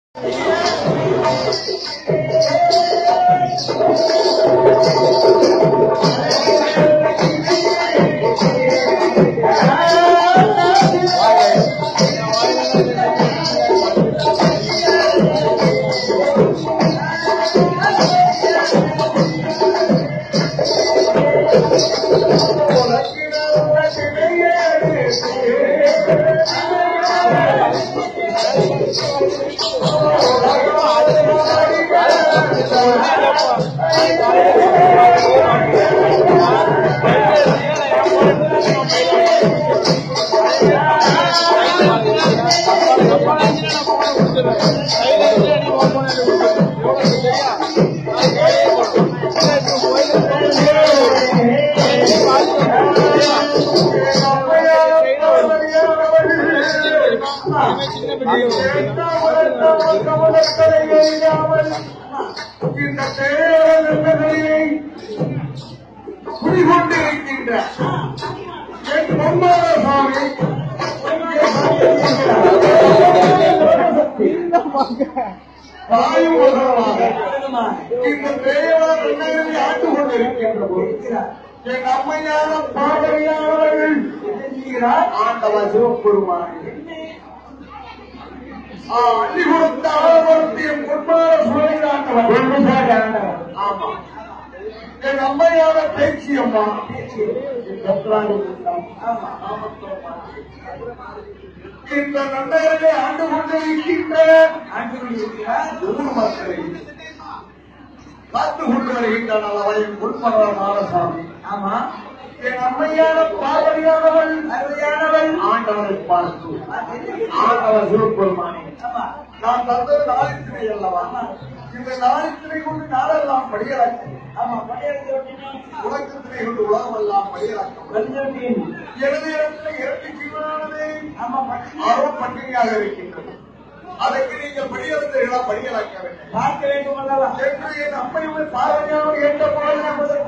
குடிகொண்டிருக்கின்ற என் பொன்மாரசாமி தாயும் மகனுமாக இந்த பெரியவர் உண்மையில் ஆண்டு கொண்டிருக்கின்ற போது என் அம்மையான பாடலையாளர்கள் ஆண்டவர் சிவபெருமானே ஆ, அள்ளி கொடுத்த ஆழவர்த்திய பொன்மார சுவை ஆண்டவர் ஆமா என் அம்மையான பேச்சு அம்மா இந்த நன்னகரை ஆண்டு கொண்டிருக்கின்ற ஊர் மக்களை காத்து கொண்டு வருகின்ற நலவையும் உள்மன மாலசாமி ஆமா என் அம்மையான பாவடியானவள் அருமையானவள் ஆண்டவரை பார்த்து ஆண்டவர் சிவபெருமானே ஆமா நான் தந்தது நாளித்திரை அல்லவா இந்த நாளித்திரை கொண்டு நாளெல்லாம் படியலாக்கி ஆமா படையெடுத்து விட்டீங்க. உலகத்தினை கொண்டு உலகமெல்லாம் படியலாக்கும் வந்து விட்டீங்க. எனது இடத்தில் இரண்டு ஜீவனானது ஆமா பட்டினி. ஆர்வம் பட்டினியாக இருக்கின்றது அதற்கு நீங்கள் படியெடுத்தீர்களா படியலாக்க வேண்டும் பார்க்க வேண்டும் அல்லவா என்று என் அம்மையுடன் பாரதியாக என்ற போது